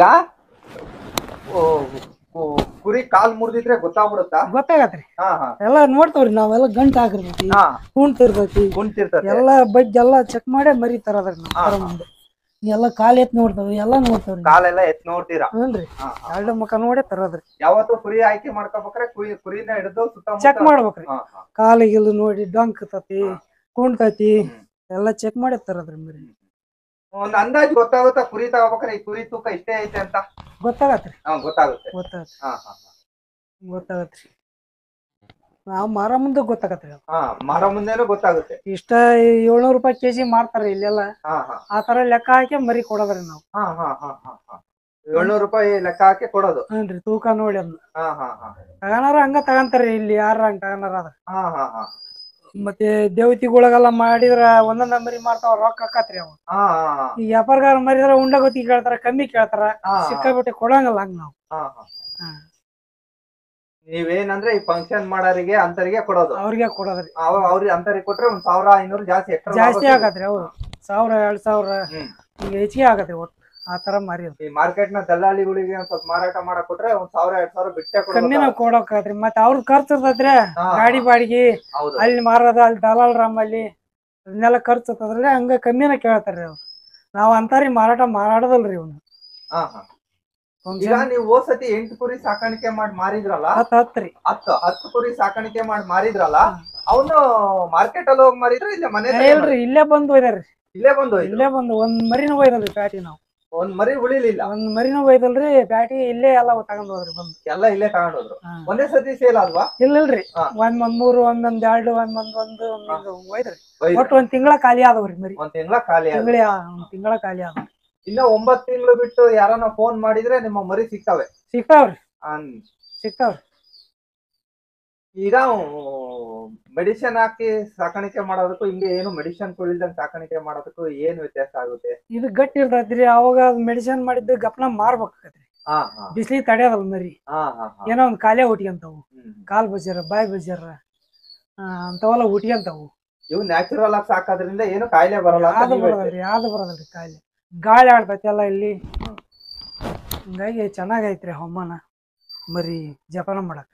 ಓ, ಓ, ಕುರಿ ಕಾಲ್ ಮುರಿದಿದ್ರೆ ಗೊತ್ತಾಗ್ಬಿಡುತ್ತಾ ಗೊತ್ತಾಗತ್ರಿ ಹಾ ಹಾ ಎಲ್ಲಾ ನೋಡ್ತಾವ್ರಿ ನಾವೆಲ್ಲ ಗಂಟ್ ಹಾಕಿರ್ತೈತಿ ಹಾ ಕುಂತಿರ್ತೈತಿ ಕುಂತಿರ್ತದೆ ಎಲ್ಲಾ ಬಗ್ಗೆ ಎಲ್ಲಾ ಚೆಕ್ ಮಾಡೇ ಮರಿ ತರದ್ರಿ ನಾವ್ ಹಾ, ತರ ಹಾ. ಮುಂದೆ ಎಲ್ಲ ಕಾಲ್ ಎತ್ ನೋಡ್ತಾವ್ರಿ ಎಲ್ಲಾ ನೋಡ್ತಾವ್ರಿ ಕಾಲೆಲ್ಲ ಎತ್ ನೋಡ್ತೀರಾ ಹ್ಞೂನ್ರಿ ಹಾ, ಹಾ. ಎರಡು ಮುಖ ನೋಡೇ ತರದ್ರಿ ಯಾವತ್ತು ಕುರಿ ಆಯ್ಕೆ ಮಾಡ್ಕೋಬೇಕಾದ್ರೆ ಕುರಿ ಕುರಿನ ಹಿಡಿದು ಸುತ್ತ ಚೆಕ್ ಮಾಡ್ಬೇಕ್ರಿ ಹಾ ಹಾ ಕಾಲಿಗಿಲ್ ನೋಡಿ ಡಂಕ್ ತತಿ ಹಾ. ಕುಣ್ತೈತಿ ಹ್ಮ್. ಎಲ್ಲಾ ಚೆಕ್ ಮಾಡೇ ತರದ್ರಿ ಮರಿ ಒಂದ್ ಅಂದಾಜ್ ಗೊತ್ತಾಗುತ್ತಾ ಕುರಿ ತಗೋಬೇಕಾದ್ರೆ ಈ ಕುರಿ ತೂಕ ಇಷ್ಟೇ ಐತೆ ಅಂತ ಗೊತ್ತಾಗತ್ರಿ ಹಾ ಗೊತ್ತಾಗುತ್ತೆ ಗೊತ್ತಾಗತ್ರಿ ಹಾ ಹಾ ಹಾ. ಗೊತ್ತಾಗತ್ರಿ ನಾವ್ ಮಾರ ಮುಂದೆ ಗೊತ್ತಾಗತ್ರಿ ಅದು. ಹಾ ಮಾರೋ ಮುಂದೆನೂ ಗೊತ್ತಾಗುತ್ತೆ ಇಷ್ಟ ಏಳ್ನೂರು ರೂಪಾಯಿ ಕೆಜಿ ಮಾರ್ತಾರ ಇಲ್ಲೆಲ್ಲ ಹಾ ಹಾ ಆ ತರ ಲೆಕ್ಕ ಹಾಕಿ ಮರಿ ಕೊಡೋದ್ರಿ ನಾವು ಹಾ ಹಾ ಹಾ ಹಾ ಹಾ ಏಳ್ನೂರು ರೂಪಾಯಿ ಲೆಕ್ಕ ಹಾಕಿ ಕೊಡೋದು ಹ್ಞೂನ್ರಿ ತೂಕ ನೋಡಿ ಅದನ್ನ ಹಾ ಹಾ ಹಾ ತಗನಾರ ಹಂಗ ತಗಂತಾರ್ರಿ ಇಲ್ಲಿ ಯಾರ ಹಂಗ ತಗನಾರ ಅದ ಹಾ ಹಾ ಹಾ ಮತ್ತೆ ದೇವತಿಗಳಿಗೆಲ್ಲ ಮಾಡಿದ್ರ ಒಂದೊಂದ ಮರಿ ಮಾಡ್ತಾವ ರೊಕ್ಕ ಹಾಕತ್ರಿ ಅವ ಹಾ ಹಾ ಹಾ ಈ ವ್ಯಾಪಾರಗಾರ ಮರಿದ್ರ ಉಂಡ ಗೊತ್ತಿ ಕೇಳ್ತಾರ ಕಮ್ಮಿ ಕೇಳ್ತಾರ ಹಾ, ಸಿಕ್ಕಾಬಿಟ್ಟೆ ಕೊಡಂಗಲ್ಲ ಹಂಗ ನಾವು ಹಾ, ಹಾ. ಹಾ. ನೀವೇನಂದ್ರೆ ಈ ಫಂಕ್ಷನ್ ಮಾಡೋರಿಗೆ ಅಂತರಿಗೆ ಕೊಡೋದು ಅವ್ರಿಗೆ ಕೊಡೋದ್ರಿ ಅವ ಅವ್ರಿಗೆ ಅಂತರಿಗೆ ಕೊಟ್ರೆ ಒಂದ್ ಸಾವಿರ ಐನೂರು ಜಾಸ್ತಿ ಎಕ್ಸ್ಟ್ರಾ ಜಾಸ್ತಿ ಆಗತ್ರಿ ಹೌದು ಸಾವಿರ ಎರಡ್ ಸಾವಿರ ಹ್ಮ್. ಈಗ ಹೆಚ್ಚಿಗೆ ಆಗತ್ರಿ ಒಟ್ಟು ಆ ತರ ಮಾರಿ ಅದು. ಈ ಮಾರ್ಕೆಟ್ ನ ದಲ್ಲಾಳಿಗಳಿಗೆ ಒಂದ್ ಸ್ವಲ್ಪ ಮಾರಾಟ ಮಾಡಕ್ ಕೊಟ್ರೆ ಒಂದ್ ಸಾವಿರ ಎರಡ್ ಸಾವಿರ ಬಿಟ್ಟೆ ಕಮ್ಮಿ ನಾವು ಕೊಡೋದು ಕೊಡೋಕತ್ರಿ ಮತ್ತೆ ಅವ್ರ ಖರ್ಚು ಇರ್ತೈತ್ರಿ ಹಾ, ಗಾಡಿ ಬಾಡಿಗೆ ಹೌದು ಅಲ್ಲಿ ಮಾರೋದು ಅಲ್ಲಿ ದಲಾಲ್ ಅಲ್ಲಿ ಅದನ್ನೆಲ್ಲ ಖರ್ಚು ಇರ್ತದ್ರಿ ಹಂಗ ಕಮ್ಮಿನ ಕೇಳ್ತಾರ್ರಿ ಅವ್ರು ನಾವ್ ಅಂತಾರಿ ಮಾರಾಟ ಮಾರಾಡದಲ್ರಿ ಇವ್ನು ಹಾ, ಹಾ. ಈಗ ನೀವು ಹೋದ್ ಸತಿ ಎಂಟು ಕುರಿ ಸಾಕಾಣಿಕೆ ಮಾಡಿ ಮಾರಿದ್ರಲ್ಲ ಹತ್ ಹತ್ರಿ ಹತ್ತು ಹತ್ತು ಕುರಿ ಸಾಕಾಣಿಕೆ ಮಾಡಿ ಮಾರಿದ್ರಲ್ಲ ಅವನು ಮಾರ್ಕೆಟ್ ಅಲ್ಲಿ ಹೋಗಿ ಮಾರಿದ್ರು ಇಲ್ಲ ಮನೆ ಏ, ಇಲ್ರಿ ಇಲ್ಲೇ ಬಂದು ಒಯ್ದಾರ್ರಿ ಇಲ್ಲೇ ಬಂದು ಹೋಯ್ತು ಇಲ್ಲೇ ಬಂದು ಒಂದ್ ಮರಿನೂ ಒಯ್ದಲ್ರಿ ಪ್ಯಾಟಿ ನಾವು ಒಂದ್ ಮರಿ ಉಳಿಲಿಲ್ಲ ಒಂದ್ ಮರಿನೂ ಒಯ್ದಲ್ರಿ ಪ್ಯಾಟಿ ಇಲ್ಲೇ ಎಲ್ಲ ತಗೊಂಡ್ ಹೋದ್ರಿ ಬಂದು ಎಲ್ಲ ಇಲ್ಲೇ ತಗೊಂಡೋದ್ರು ಹಾ. ಒಂದೇ ಸತಿ ಸೇಲ್ ಅಲ್ವಾ ಇಲ್ಲ ಇಲ್ರಿ ಹಾ. ಒಂದ್ ಒಂದ್ ಮೂರು ಒಂದೊಂದ್ ಎರಡು ಒಂದೊಂದ್ ಒಂದು ಒಂದ್ ಹಿಂಗ್ ಒಯ್ದ್ರಿ ಒಯ್ದು. ಒಟ್ಟು ಒಂದ್ ತಿಂಗಳ ಖಾಲಿ ಆದವ್ರಿ ಮರಿ ಒಂದ್ ತಿಂಗಳ ಖಾಲಿ ಆಯ್ತು. ತಿಂಗಳ ಒಂದ್ ತಿಂಗಳ ಖಾಲಿ ಆದ ಇನ್ನ ಒಂಬತ್ ತಿಂಗಳು ಬಿಟ್ಟು ಯಾರನ್ನ ಫೋನ್ ಮಾಡಿದ್ರೆ ನಿಮ್ಮ ಮರಿ ಸಿಗ್ತವೆ ಸಿಗ್ತಾವ್ರಿ ಅನ್- ಸಿಗ್ತಾವ್ರಿ ಈಗ ಮೆಡಿಸಿನ್ ಹಾಕಿ ಸಾಕಾಣಿಕೆ ಮಾಡೋದಕ್ಕೂ ಹಿಂಗೆ ಏನು ಮೆಡಿಸಿನ್ ಕುಳಿದಂಗ್ ಸಾಕಾಣಿಕೆ ಮಾಡೋದಕ್ಕೂ ಏನ್ ವ್ಯತ್ಯಾಸ ಆಗುತ್ತೆ ಇದು ಗಟ್ಟಿ ಇರ್ತೈತ್ರಿ ಅವಾಗ ಮೆಡಿಸಿನ್ ಮಾಡಿದ್ದು ಗಪ್ನ ಮಾರ್ಬೇಕಾಕತ್ರಿ ಹಾ ಹಾ ಬಿಸಿಲಿಗೆ ತಡೆಯೋದಲ್ಲ ಮರಿ ಹಾ ಹಾ ಹಾ ಏನೋ ಒಂದ್ ಕಾಲೇ ಹುಟ್ಕೊಂತಾವು ಹ್ಮ್. ಕಾಲ್ ಬಜ್ಜಾರ ಬಾಯಿ ಬಜ್ಜಾರ ಅಂತವೆಲ್ಲ ಹುಟ್ಕೊಂತಾವು ಇವು ನ್ಯಾಚುರಲ್ ಆಗಿ ಸಾಕೋದ್ರಿಂದ ಏನು ಕಾಯಿಲೆ ಬರಲ್ಲ ಅಂತ ಯಾವ್ದು ನೀವ್ ಹೇಳ್ತೀರಿ. ಬರೋದಲ್ರಿ ಯಾವ್ದು ಬರೋದಲ್ರಿ ಕಾಯಿಲೆ ಗಾಳಿ ಆಡ್ತೈತಿ ಎಲ್ಲ ಇಲ್ಲಿ ಹಿಂಗಾಗಿ ಚೆನ್ನಾಗೈತ್ರಿ ಹವಾಮಾನ ಮರಿ ಜಪಾನ ಮಾಡಕ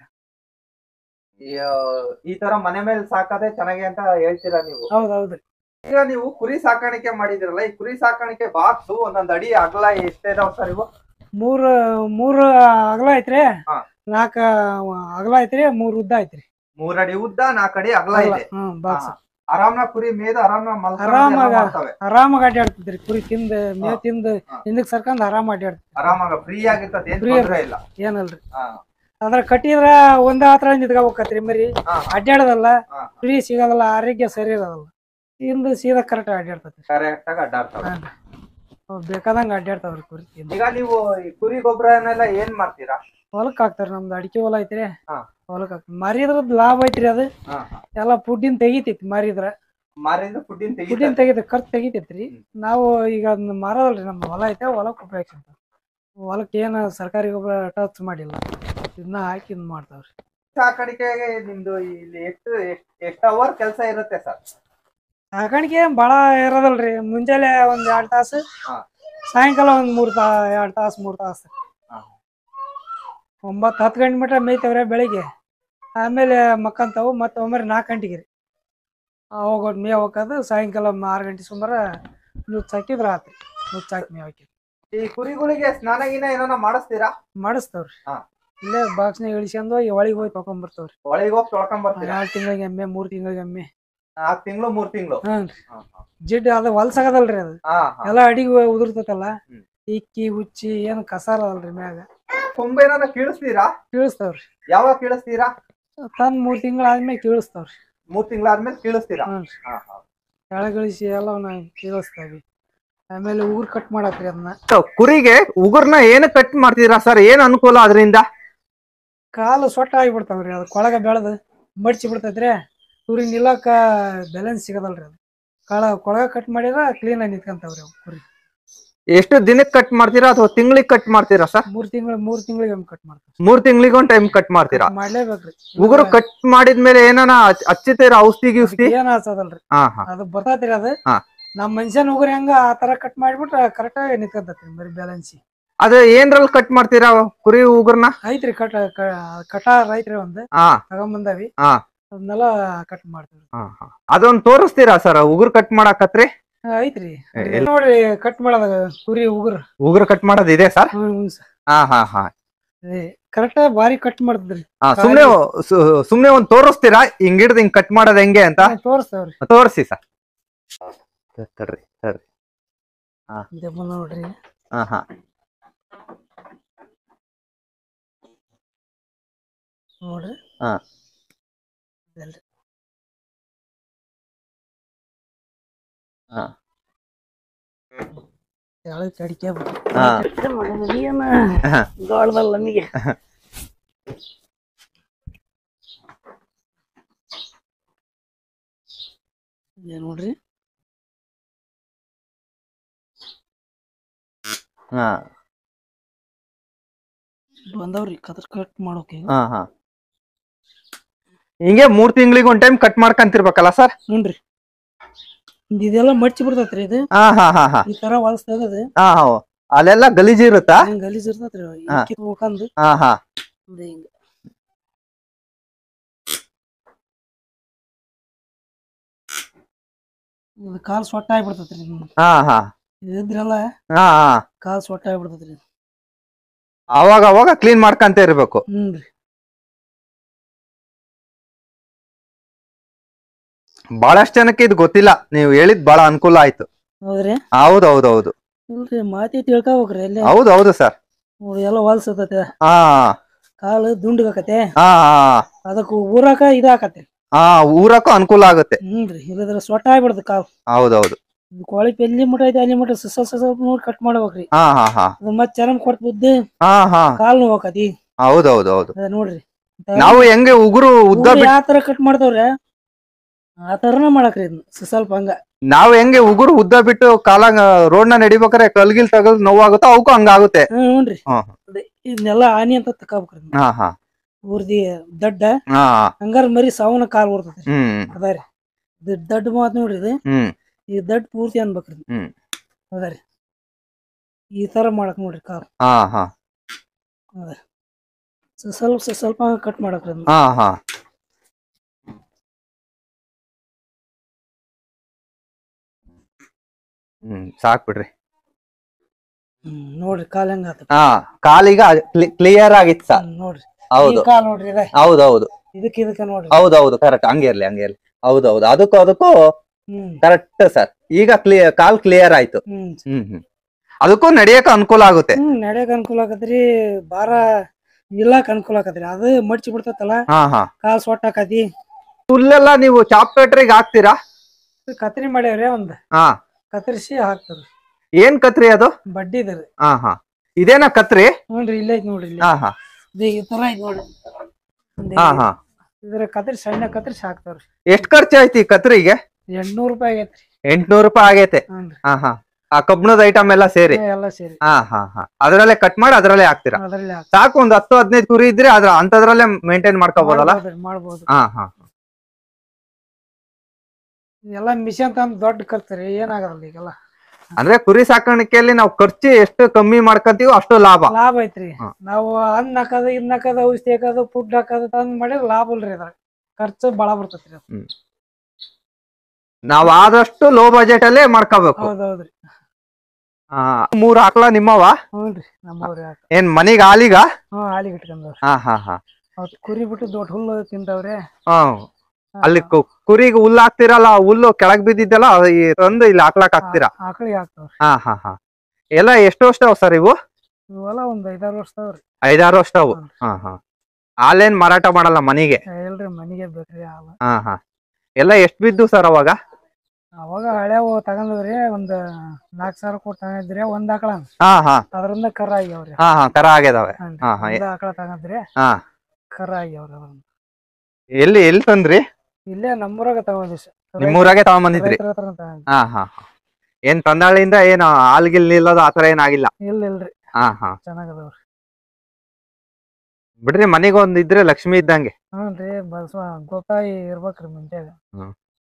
ಈ, ಆ, ಈ ತರ ಮನೆ ಮೇಲೆ ಸಾಕದೆ ಚೆನ್ನಾಗಿ ಅಂತ ಹೇಳ್ತೀರಾ ನೀವು ಹೌದ್ ಹೌದ್ರಿ ಈಗ ನೀವು ಕುರಿ ಸಾಕಾಣಿಕೆ ಮಾಡಿದಿರಲ್ಲ ಈ ಕುರಿ ಸಾಕಾಣಿಕೆ ಬಾಕ್ಸ್ ಒಂದೊಂದ್ ಅಡಿ ಅಗಲ ಎಷ್ಟಿದಾವ್ ಸರ್ ಇವು ಮೂರ್ ಮೂರ್ ಅಗಲ ಐತ್ರಿ ಹಾ. ನಾಲ್ಕ ಅಗಲ ಐತ್ರಿ ಮೂರ್ ಉದ್ದ ಐತ್ರಿ ಮೂರಡಿ ಉದ್ದ ನಾಲ್ಕಡಿ ಅಗಲ ಅಗಲ, ಇದೆ ಹ್ಮ್ ಬಾಕ್ಸ್ ಹಾ. ಆರಾಮ್ನ ಕುರಿ ಮೇದು ಆರಾಮ್ನ ಮಲ್ಕೊಂಡು ಆರಾಮಾಗ- ಎಲ್ಲ ಮಾಡ್ತವೆ. ಆರಾಮಾಗಿ ಅಡ್ಡಾಡ್ತೈತ್ರಿ ಕುರಿ ತಿಂದ ಮೇವ್ ತಿಂದ ಹಾ. ಹಿಂದಕ್ ಸರ್ಕೊಂಡ್ ಆರಾಮ್ ಅಡ್ಡಾಡ್ತೈತಿ ಆರಾಮಾಗ ಫ್ರೀ ಆಗಿರ್ತದೆ ಏನ್ Free ತೊಂದ್ರೆ ಇಲ್ಲ ಏನಲ್ರಿ ಹಾ, ಅದ್ರ ಕಟ್ಟಿದ್ರ ಒಂದ ಹತ್ರ ನಿಂತ್ಕೋಬೇಕತ್ರಿ ಮರಿ ಹಾ, ಅಡ್ಡಾಡದಲ್ಲ ಹಾ. ಫ್ರೀ ಸಿಗೋದಲ್ಲ ಆರೋಗ್ಯ ಸರಿ ಇರೋದಲ್ಲ ಹಿಂದ ಸೀದಾ ಕರೆಕ್ಟ್ ಅಡ್ಡಾಡ್ತೈತಿ ಕರೆಕ್ಟ್ ಆಗಿ ಅಡ್ಡಾಡ್ತವೆ ಬೇಕಾದಂಗ ಅಡ್ಡಾಡ್ತಾವ್ರಿ ಕುರಿ ತಿಂದ ಈಗ ನೀವು ಈ ಕುರಿ ಗೊಬ್ಬರನೆಲ್ಲ ಏನ್ ಮಾಡ್ತೀರಾ ಹೊಲಕ್ ಹಾಕ್ತಾರ ನಮ್ದು ಅಡಿಕೆ ಹೊಲ ಐತ್ರಿ ಹಾ. ಹೊಲಕ್ ಹಾಕ್ತಾರ ಮಾರಿದ್ರದ್ ಲಾಭ ಐತ್ರಿ ಅದು ಹಾ, ಹಾ. ಎಲ್ಲಾ ಫುಡ್ಡಿನ್ ತೆಗಿತೈತಿ ಮಾರಿದ್ರ ಮಾರಿದ್ರೆ ಫುಡ್ಡಿನ ಫುಡ್ಡಿನ್ ತೆಗಿತ ಖರ್ಚು ತೆಗಿತೈತ್ರಿ ಹ್ಮ್. ನಾವು ಈಗ ಅದನ್ನ ಮಾರೋದಲ್ರಿ ನಮ್ದು ಹೊಲ ಐತೆ ಹೊಲಕ್ ಉಪಯೋಗಿಸ್ತಾರ ಹೊಲಕ್ ಏನ ಸರ್ಕಾರಿ ಗೊಬ್ಬರ ಟಚ್ ಮಾಡಿಲ್ಲ ಇದನ್ನ ಹಾಕಿ ಇದ್ ಮಾಡ್ತಾವ್ರಿ ಸಾಕಾಣಿಕೆಗೆ ನಿಮ್ದು ಇಲ್ಲಿ ಎಷ್ಟು ಎಷ್ಟು ಅವರ್ ಕೆಲಸ ಇರುತ್ತೆ ಸರ್ ಸಾಕಾಣಿಕೆ ಏನ್ ಭಾಳ ಇರೋದಲ್ರಿ ಮುಂಜಾನೆ ಒಂದ್ ಎರಡ್ ತಾಸು ಹಾ. ಸಾಯಂಕಾಲ ಒಂದ್ ಮೂರ್ ತಾ ಎರಡ್ ತಾಸು ಮೂರ್ ತಾಸು ಹಾ. ಒಂಬತ್ತು ಹತ್ತು ಗಂಟೆ ಮಟ್ಟ ಮೇಯ್ತವ್ರೆ ಬೆಳಿಗ್ಗೆ ಆಮೇಲೆ ಮಕ್ಕಂತಾವು ಮತ್ತೆ ಒಮ್ಮೆ ನಾಲ್ಕು ಗಂಟೆಗೆ ರೀ ಅವಾಗ ಒಂದ್ ಮೇವ್ ಹಾಕೋದು ಸಾಯಂಕಾಲ ಆರು ಗಂಟೆ ಸುಮಾರ ನುಚ್ಚ ಹಾಕಿದ್ರ ಆತ್ರಿ ನುಚ್ಚ ಹಾಕಿ ಮೇವ್ ಹಾಕಿ ಈ ಕುರಿಗಳಿಗೆ ಸ್ನಾನ ಗಿನ ಏನಾನ ಮಾಡಿಸ್ತೀರಾ ಮಾಡಿಸ್ತಾವ್ರಿ ಹಾ. ಇಲ್ಲೇ ಬಾಕ್ಸ್ನಾಗ ಇಳಿಸ್ಕೊಂಡು ಹೋಗಿ ಒಳಗೆ ಹೋಗಿ ತಗೊಂಡ್ಬರ್ತಾವ್ರಿ ಒಳಗೆ ಹೋಗಿ ತೊಳ್ಕೊಂಡ್ ಬರ್ತೀರಾ ಎರಡು ತಿಂಗಳಿಗೆ ಎಮ್ಮೆ ಮೂರ್ ತಿಂಗಳಿಗೆ ಎಮ್ಮೆ ನಾಲ್ಕು ತಿಂಗಳು ಮೂರ್ ತಿಂಗಳು ಹ್ಞೂ ಜಿಡ್ ಅದು ಹೊಲ್ಸಾಗದಲ್ರಿ ಅದು ಹಾ ಹಾ ಎಲ್ಲ ಅಡಿಗೆ ಉದುರ್ತೈತಲ್ಲ ಹ್ಮ್. ಇಕ್ಕಿ ಹುಚ್ಚಿ ಏನು ಕಸಾರ ಅದಲ್ರಿ ಮ್ಯಾಗ ತುಂಬ ಏನಾನ ಕೀಳಿಸ್ತೀರಾ ಕೀಳಿಸ್ತಾವ್ರಿ ಯಾವಾಗ ಕೀಳಿಸ್ತೀರಾ ತಂದ್ ಮೂರ್ ತಿಂಗಳಾದ್ಮೇಲೆ ಕೀಳಿಸ್ತಾವ್ರಿ ಮೂರ್ ತಿಂಗಳಾದ್ಮೇಲೆ ಕೀಳಿಸ್ತೀರಾ ಹ್ಞೂ ಹಾ ಹಾ ಕೆಳಗಿಳಿಸಿ ಎಲ್ಲವನ್ನ ಕೀಳಿಸ್ತಾವಿ ಆಮೇಲೆ ಉಗುರು ಕಟ್ ಮಾಡಾಕ್ರಿ ಅದನ್ನ ಕುರಿಗೆ ಉಗುರ್ನ ಏನು ಕಟ್ ಮಾಡ್ತೀರಾ ಸರ್ ಏನ್ ಅನುಕೂಲ ಅದರಿಂದ ಕಾಲು ಸೊಟ್ಟ ಆಗಿಬಿಡ್ತಾವ್ರಿ ಅದು ಕೊಳಗ ಬೆಳೆದು ಮಡ್ಚಿ ಬಿಡ್ತೈತ್ರಿ ಕುರಿ ನಿಲ್ಲಕ್ಕ ಬ್ಯಾಲೆನ್ಸ್ ಸಿಗದಲ್ರಿ ಅದು ಕಾಳ ಕೊಳಗ ಕಟ್ ಮಾಡಿದ್ರ ಕ್ಲೀನ್ ಆಗಿ ನಿಂತ್ಕೊಂತಾವ್ರಿ ಅವು ಕುರಿ ಎಷ್ಟು ದಿನಕ್ಕೆ ಕಟ್ ಮಾಡ್ತೀರಾ ಅಥವಾ ತಿಂಗಳಿಗೆ ಕಟ್ ಮಾಡ್ತೀರಾ ಸರ್ ಮೂರ್ ತಿಂಗಳು ಮೂರ್ ತಿಂಗಳಿಗೆ ಒಮ್ಮೆ ಕಟ್ ಮಾಡ್ತಾವ್ರಿ ಮೂರ್ ತಿಂಗಳಿಗೆ ಒಂದ್ ಟೈಮ್ ಕಟ್ ಮಾಡ್ತೀರಾ ಮಾಡ್ಲೇಬೇಕ್ರಿ ಉಗುರು ಕಟ್ ಮಾಡಿದ್ಮೇಲೆ ಏನಾನ ಹಚ್- ಹಚ್ಚುತ್ತೀರಾ ಔಷಧಿ ಗಿೌಷಧಿ ಏನ್ ಆಸದಲ್ರಿ ಹಾ ಹಾ ಅದು ಬರ್ತೈತ್ರಿ ಅದು ಹಾ. ನಮ್ ಮನುಷ್ಯನ ಉಗುರು ಹೆಂಗ ಆ ತರ ಕಟ್ ಮಾಡ್ಬಿಟ್ರ ಕರೆಕ್ಟ್ ಆಗಿ ನಿಂತ್ಕೊಂತೈತ್ರಿ ಬರೀ ಬ್ಯಾಲೆನ್ಸಿ ಅದು ಏನ್ರಲ್ಲಿ ಕಟ್ ಮಾಡ್ತೀರಾ ಕುರಿ ಉಗುರ್ನ ಐತ್ರಿ ಕಟ್ ಕಟಾರ್ ಐತ್ರಿ ಒಂದ್ ಹಾ ತಗೊಂಬಂದಾವಿ ಹಾ. ಅದನ್ನೆಲ್ಲ ಕಟ್ ಮಾಡ್ತೀವಿ ಹಾ ಹಾ ಅದೊಂದ್ ತೋರಿಸ್ತೀರಾ ಸರ್ ಉಗುರು ಕಟ್ ಮಾಡಾಕತ್ರಿ ಐತ್ರಿ ಏ, ಎಲ್- ನೋಡ್ರಿ ಕಟ್ ಮಾಡೋದ ಕುರಿ ಉಗುರು ಉಗುರು ಕಟ್ ಮಾಡೋದ್ ಇದೆ ಸರ್ ಹಾ ಹಾ ಹಾ ಕರೆಕ್ಟ್ ಬಾರಿ ಕಟ್ ಮಾಡ್ತದ್ರಿ ಹಾ ಸುಮ್ನೆ ಸು- ಸುಮ್ನೆ ಒಂದ್ ತೋರಿಸ್ತೀರಾ ಹಿಂಗ್ ಹಿಡ್ದು ಹಿಂಗ್ ಕಟ್ ಮಾಡೋದ್ ಹೆಂಗೆ ಅಂತ ತೋರಿಸ್ತಾವ್ರಿ ತೋರಿಸಿ ಸರ್ ತರ್ರಿ ತರ್ರಿ ಇದೆ ಬಂದ್ ನೋಡ್ರಿ ಹಾ ಹಾ ನೋಡ್ರಿ ಹಾ. ಇದೆಲ್ರಿ. ಹಾ. ತೆಳಗ್ ಕಡಿಕೆ ಹಾ. ಏನ ಹಾ. ಗಾಳದಲ್ಲ ನಮಗೆ ಇದೆ ನೋಡ್ರಿ ಹಾ ಬಂದವ್ರಿ ಕದ್ರ ಕಟ್ ಮಾಡೋಕೆ ಹಾ ಹಾ ಹಿಂಗೆ ಮೂರ್ ತಿಂಗಳಿಗೆ ಒಂದ್ ಟೈಮ್ ಕಟ್ ಮಾಡ್ಕಂತಿರ್ಬೇಕಲ್ಲ ಸರ್ ನೋಡ್ರಿ ಇದೆಲ್ಲ ಮಡ್ಚಿ ಬಿಡ್ತೈತ್ರಿ ಇದು ಹಾ ಹಾ ಹಾ ಹಾ ಈ ತರ ಹೊಲಸ್ತದ ಅದು ಹಾ ಹಾ ಅಲ್ಲೆಲ್ಲ ಗಲೀಜ್ ಇರುತ್ತಾ ಹಂಗ ಗಲೀಜ್ ಇರ್ತೈತ್ರಿ ಹಾ. ಇಕ್ಕಿ ಮುಖಂದು ಹಾ ಹಾ ಇದು ಹಿಂಗ ಇದು ಕಾಲ್ ಸೊಟ್ಟ ಆಗ್ಬಿಡ್ತೈತ್ರಿ ಇದು. ಹಾ ಹಾ ಇದ್ರಲ್ಲ ಹಾ ಹಾ ಕಾಲ್ ಸೊಟ್ಟ ಆಗ್ಬಿಡ್ತೈತ್ರಿ ಅವಾಗ ಅವಾಗ ಕ್ಲೀನ್ ಮಾಡ್ಕಂತ ಇರ್ಬೇಕು ಹ್ಞೂನ್ರಿ ಬಹಳಷ್ಟು ಜನಕ್ಕೆ ಇದು ಗೊತ್ತಿಲ್ಲ ನೀವು ಹೇಳಿದ್ ಬಹಳ ಅನುಕೂಲ ಆಯ್ತು ಹೌದ್ರಿ ಹೌದ್ ಹೌದ್ ಹೌದು ಇಲ್ರಿ ಮಾತಿ ತಿಳ್ಕೊಬೇಕ್ರಿ ಎಲ್ಲೇ ಹೌದ್ ಹೌದು ಸರ್ ನೋಡಿ ಎಲ್ಲ ಹೊಲ್ಸತೈತೆ ಹಾ ಕಾಲು ದುಂಡಗಾಕತೆ ಹಾ ಹಾ ಅದಕ್ಕೆ ಊರಾಕ ಇದಾಕತ್ತೆ ಹಾ ಊರಕ್ಕೂ ಅನುಕೂಲ ಆಗುತ್ತೆ ಹ್ಞೂನ್ರಿ ಇಲ್ಲದ್ರ ಸೊಟ್ಟ ಆಗ್ಬಿಡ್ತದೆ ಕಾಲ್ ಹೌದೌದು ಇದು ಕೋಳಿ ಎಲ್ಲಿ ಮುಟ್ಟ ಐತೆ ಅಲ್ಲಿ ಮುಟ್ಟ ಸಸ ಸಸ ನೋಡಿ ಕಟ್ ಮಾಡ್ಬೇಕ್ರಿ ಹಾ ಹಾ ಹಾ ಅದು ಮತ್ತೆ ಚರಮ್ ಕೊಟ್ಟು ಬಿದ್ದು ಹಾ ಹಾ ಕಾಲ್ ನೋವಾಕತಿ ಹೌದೌದು ಹೌದು ಅದ ನೋಡ್ರಿ ನಾವು ಹೆಂಗೆ ಉಗುರು ಉದ್ದ ಬಿಟ್ ಯಾವ ತರ ಕಟ್ ಮಾಡ್ತಾವ್ರೆ ಆ ತರನ ಮಾಡಕ್ರಿ ಇದನ್ನ ಸ- ಸ್ವಲ್ಪ ಹಂಗ ನಾವ್ ಹೆಂಗೆ ಉಗುರು ಉದ್ದ ಬಿಟ್ಟು ಕಾಲ ರೋಡ್ ನ ನಡಿಬೇಕಾರೆ ಕಲ್ಗಿಲ್ ತಗಲ್ ನೋವಾಗುತ್ತೋ ಅವಕ್ಕೂ ಹಂಗಾಗುತ್ತೆ ಹ್ಮ್ ಹ್ಞೂನ್ರಿ ಹಾ. ಅದೇ ಇದನ್ನೆಲ್ಲ ಆನಿ ಅಂತ ತಕೋಬೇಕ್ರಿ ಇದನ್ನ. ಹಾ ಹಾ ಊರ್ದಿ ದಡ್ಡ ಹಾ ಹಂಗಾರ ಮರಿ ಸಾವನ ಕಾಲ್ ಬರ್ತೈತಿ ಹ್ಮ್ ಅದಾರಿ ಇದು ದಡ್ಡ ಮಾತ್ ನೋಡ್ರಿ ಇದು ಹ್ಮ್ ಈ ದಡ್ಡ ಪೂರ್ತಿ ಅನ್ಬೇಕ್ರಿ ಇದು. ಹ್ಮ್. ಅದಾರಿ ಈ ತರ ಮಾಡಕ್ ನೋಡ್ರಿ ಕಾಲ್ ಹಾ ಹಾ ಸ- ಸ್ವಲ್ಪ ಸ- ಸ್ವಲ್ಪ ಕಟ್ ಮಾಡಕ್ರಿ ಅದನ್ನ. ಹಾ ಹಾ ಹ್ಮ್ ಸಾಕ್ ಬಿಡ್ರಿ ಹ್ಮ್ ನೋಡ್ರಿ ಕಾಲ್ ಹೆಂಗ ಆತ ಹಾ ಕಾಲಿಗ ಕ್ಲಿಯರ್ ಆಗಿತ್ತು ಸರ್ ನೋಡ್ರಿ ಹೌದು ಈ ಕಾಲ್ ನೋಡ್ರಿ ಇದೆ ಹೌದೌದು ಇದಕ್ ಇದಕ್ಕ ನೋಡ್ರಿ ಹೌದೌದು ಕರೆಕ್ಟ್ ಹಂಗೆ ಇರ್ಲಿ ಹಂಗೆ ಇರ್ಲಿ ಹೌದೌದು ಅದಕ್ಕೂ ಅದಕ್ಕೂ ಹ್ಮ್ ಕರೆಕ್ಟ್ ಸರ್ ಈಗ ಕ್ಲಿಯರ್ ಕಾಲ್ ಕ್ಲಿಯರ್ ಆಯ್ತು ಹ್ಮ್ ಹ್ಮ್ ಹ್ಮ್ ಅದಕ್ಕೂ ನಡಿಯಕ್ ಅನುಕೂಲ ಆಗುತ್ತೆ ಹ್ಮ್ ನಡ್ಯಾಕ ಅನುಕೂಲ ಆಕತ್ರಿ ಬಾರ ನಿಲ್ಲಕ್ ಅನುಕೂಲ ಆಕತ್ರಿ ಅದು ಮಡ್ಚಿ ಬಿಡ್ತೈತಲ್ಲ ಹಾ ಹಾ ಕಾಲ್ ಸೊಟ್ಟ ಆಕತಿ ಹುಲ್ಲೆಲ್ಲ ನೀವು ಚಾಪ್ ಕಟ್ರಿಗೆ ಹಾಕ್ತೀರಾ ಕತ್ರಿ ಮಾಡ್ಯಾವ್ರಿ ಒಂದ್ ಹಾ ಕತ್ತರಿಸಿ ಹಾಕ್ತಾರ ಏನ್ ಕತ್ರಿ ಅದು ಬಡ್ಡಿ ಇದ್ರಿ ಹಾ ಹಾ ಇದೇನಾ ಕತ್ರಿ ನೋಡ್ರಿ ಇಲ್ಲೇ ಐತಿ ನೋಡ್ರಿ ಇಲ್ಲಿ ಹಾ ಹಾ ಇದು ಈ ತರ ಐತಿ ನೋಡ್ರಿ ಒಂದ್ ಹಾ ಹಾ ಇದ್ರ ಕತ್ರಿ ಸಣ್ಣ ಕತ್ರಿಸಿ ಹಾಕ್ತಾವ್ರಿ ಎಷ್ಟ್ ಖರ್ಚು ಆಯ್ತು ಈ ಕತ್ರಿಗೆ ಎಂಟ್ನೂರ್ ರೂಪಾಯಿ ಆಗೈತ್ರಿ ಎಂಟ್ನೂರು ರೂಪಾಯಿ ಆಗೈತೆ ಹ್ಞೂನ್ರಿ ಹಾ ಹಾ ಆ ಕಬ್ಣದ ಐಟಮ್ ಎಲ್ಲ ಸೇರಿ ಏ, ಎಲ್ಲ ಸೇರಿ ಹಾ ಹಾ ಹಾ ಅದ್ರಲ್ಲೇ ಕಟ್ ಮಾಡಿ ಅದ್ರಲ್ಲೇ ಹಾಕ್ತೀರಾ ಅದ್ರಲ್ಲಿ ಹಾಕ್- ಸಾಕು ಒಂದ್ ಹತ್ತು ಹದಿನೈದು ಕುರಿ ಇದ್ರೆ ಅದ್ರ ಅಂತದ್ರಲ್ಲೇ ಮೇಂಟೈನ್ ಮಾಡ್ಕೋಬಹುದಲ್ಲ ಮಾಡ್ಬೋದ್ರಿ, ಮಾಡ್ಬೋದು ಹಾ ಹಾ ಎಲ್ಲ ಮಿಷನ್ ತಂದ್ ದೊಡ್ಡ ಖರ್ಚು ಏನಾಗಲ್ಲ ಈಗೆಲ್ಲ ಅಂದ್ರೆ ಕುರಿ ಸಾಕಾಣಿಕೆಯಲ್ಲಿ ನಾವು ಖರ್ಚು ಎಷ್ಟು ಕಮ್ಮಿ ಮಾಡ್ಕೊಂತೀವೋ ಅಷ್ಟು ಲಾಭ ಲಾಭ ಐತ್ರಿ ಹಾ. ನಾವು ಹಣ್ಣ್ ಹಾಕೋದು ಇನ್ ಹಾಕೋದು ಔಷಧಿ ಹಾಕೋದು ಫುಡ್ ಹಾಕೋದು ತಂದ್ ಮಾಡಿದ್ರೆ ಲಾಭ ಇಲ್ರಿ ಅದ್ರಾಗ ಖರ್ಚು ಬಾಳ ಬರ್ತೈತ್ರಿ ಅದು. ನಾವ್ ಆದಷ್ಟು ಲೋ ಬಜೆಟ್ ಅಲ್ಲೇ ಮಾಡ್ಕೋಬೇಕು ಹೌದೌದ್ರಿ ಆ, ಮೂರ್ ಆಕಳ ನಿಮ್ಮವ ಹ್ಞೂನ್ರಿ ನಮ್ಮವ್ರಿ ಹಾಕ ಏನ್ ಮನಿಗ್ ಹಾಲಿಗ ಹ್ಞೂ ಹಾಲಿಗೆ ಇಟ್ಕೊಂಡವ್ರಿ ಹಾ ಹಾ ಹಾ ಅವತ್ ಕುರಿ ಬಿಟ್ಟು ದೊಡ್ಡ ಹುಲ್ಲು ತಿಂತಾವ್ರಿ ಹಾ ಅಲ್ಲಿ ಕು- ಕುರಿಗೆ ಹುಲ್ಲು ಹಾಕ್ತಿರಲ್ಲ ಆ ಹುಲ್ಲು ಕೆಳಗ್ ಬಿದ್ದಿದ್ದಲ್ಲ ಅದು ಈ ತಂದು ಇಲ್ಲಿ ಹಾಕ್ಲಾಕ್ ಹಾಕ್ತೀರಾ ಆಕಳಿಗೆ ಹಾಕ್ತಾವ್ರಿ ಹಾ ಹಾ ಹಾ ಎಲ್ಲ ಎಷ್ಟು ವರ್ಷ ಸರ್ ಇವು ಇವೆಲ್ಲ ಒಂದ್ ಐದಾರು ವರ್ಷ ಅದಾವ್ರಿ ಐದಾರು ವರ್ಷ ಅವು ಹ್ಮ್. ಹಾ ಹಾ ಹಾಲೇನ್ ಮಾರಾಟ ಮಾಡಲ್ಲ ಮನಿಗೆ ಎಲ್ರಿ ಮನಿಗೆ ಬೇಕ್ರಿ ಹಾಲು ಹಾ ಹಾ ಎಲ್ಲ ಎಷ್ಟ್ ಬಿದ್ದು ಸರ್ ಅವಾಗ ಅವಾಗ ಹಳೆವು ತಗೊಂಡ್ರಿ ಒಂದ್ ನಾಲ್ಕ್ ಸಾವಿರ ಕೊಟ್ಟು ತಗೊಂಡಿದ್ರಿ ಒಂದ್ ಆಕಳ ಹಾ ಹಾ ಅದರಿಂದ ಕರ ಆಗ್ಯಾವ್ರಿ ಹಾ ಹಾ ಕರ ಆಗ್ಯದಾವೆ ಹ್ಞೂನ್ರಿ. ಹಾ, ಹಾ. ಒಂದ್ ಆಕಳ ತಗೊಂಡ್ರಿ ಹಾ ಕರ ಆಗ್ಯಾವ್ರಿ ಅದ್ರಿಂದ ಎಲ್ಲಿ ಎಲ್ಲಿ ತಂದ್ರಿ ಇಲ್ಲೇ ನಮ್ಮೂರಾಗ ತಗೊಂಡ್ರಿ ಸರ್ ನಿಮ್ಮೂರಾಗೆ ತಗೊಂಬಂದಿದ್ರಿ ರೈತರ ಹತ್ರ ತಗೊಂಡ್ರಿ ಹಾ ಹಾ ಹಾ. ಏನ್ ತಂದಾಳಿಂದ ಏನು ಹಾಲ್ಗಿಲ್ ನಿಲ್ಲೋದು ಆತರ ಏನಾಗಿಲ್ಲ ಇಲ್ಲ ಇಲ್ರಿ ಹಾ ಹಾ ಚೆನ್ನಾಗದವ್ರಿ ಬಿಡ್ರಿ ಮನೆಗೆ ಒಂದ್ ಇದ್ರೆ ಲಕ್ಷ್ಮಿ ಇದ್ದಂಗೆ ಹ್ಞೂನ್ರಿ ಬಸವ ಗೋಪಾಯಿ ಇರ್ಬೇಕ್ರಿ ಮುಂಜಾಗ ಹ್ಮ್.